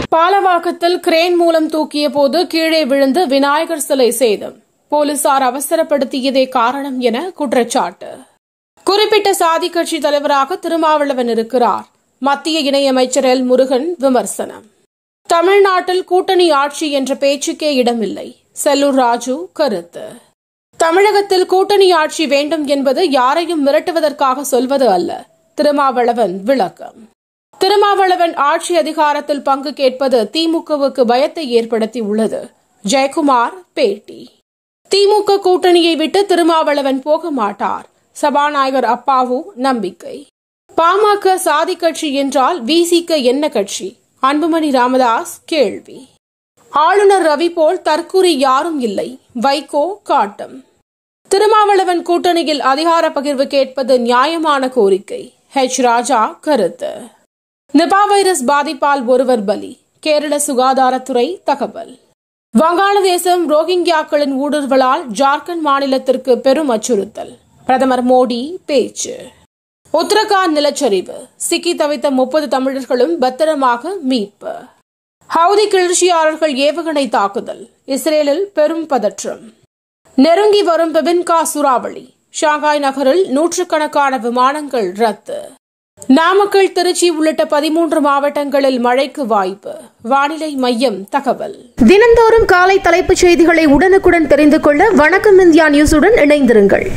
பாலவாக்கத்தில் crane மூலம் தூக்கிய போது கீழே விழுந்து விநாயகர் சிலை சேதம் போலீசார் அவசரப்படுத்தியதே காரணம் என குற்றச்சாட்டு குறிப்பிட்ட சாதி கட்சி தலைவராக திருமாவளவன் இருக்கிறார் மத்திய இணையமைச்சர் எல் முருகன் விமர்சனம் தமிழ்நாட்டில் கூட்டணி ஆட்சி என்ற பேச்சுக்கே இடமில்லை செல்லூர் ராஜு கருத்து தமிழகத்தில் கூட்டணி ஆட்சி வேண்டும் என்பது யாரையும் மிரட்டுவதற்காக சொல்வது அல்ல திருமாவளவன் விளக்கம் திருமாவளவன் ஆட்சி அதிகாரத்தில் பங்கு கேட்பது திமுகவுக்கு பயத்தை ஏற்படுத்தியுள்ளது ஜெயக்குமார் பேட்டி திமுக கூட்டணியை விட்டு திருமாவளவன் போக மாட்டார் சபாநாயகர் அப்பாவு நம்பிக்கை பாமக சாதி கட்சி என்றால் விசிக என்ன கட்சி அன்புமணி ராமதாஸ் கேள்வி ஆளுநர் ரவி போல் தற்கூறி யாரும் இல்லை வைகோ காட்டம் திருமாவளவன் கூட்டணியில் அதிகார பகிர்வு கேட்பது நியாயமான கோரிக்கை ஹெச் ராஜா கருத்து நிபா வைரஸ் பாதிப்பால் ஒருவர் பலி கேரள சுகாதாரத்துறை தகவல் வங்காளதேசம் ரோஹிங்கியாக்களின் ஊடுருவலால் ஜார்க்கண்ட் மாநிலத்திற்கு பெரும் அச்சுறுத்தல் பிரதமர் மோடி பேச்சு உத்தரகாண்ட் நிலச்சரிவு சிக்கி தவித்த முப்பது தமிழர்களும் பத்திரமாக மீட்பு ஹவுதி கிளர்ச்சியாளர்கள் ஏவுகணை தாக்குதல் இஸ்ரேலில் பெரும் பதற்றம் நெருங்கி வரும் பெபின்கா சூறாவளி ஷாங்காய் நகரில் நூற்றுக்கணக்கான விமானங்கள் ரத்து நாமக்கல் திருச்சி உள்ளிட்ட பதிமூன்று மாவட்டங்களில் மழைக்கு வாய்ப்பு வானிலை மையம் தகவல் தினந்தோறும் காலை தலைப்புச் செய்திகளை உடனுக்குடன் தெரிந்து கொள்ள வணக்கம் இந்தியா நியூஸுடன் இணைந்திருங்கள்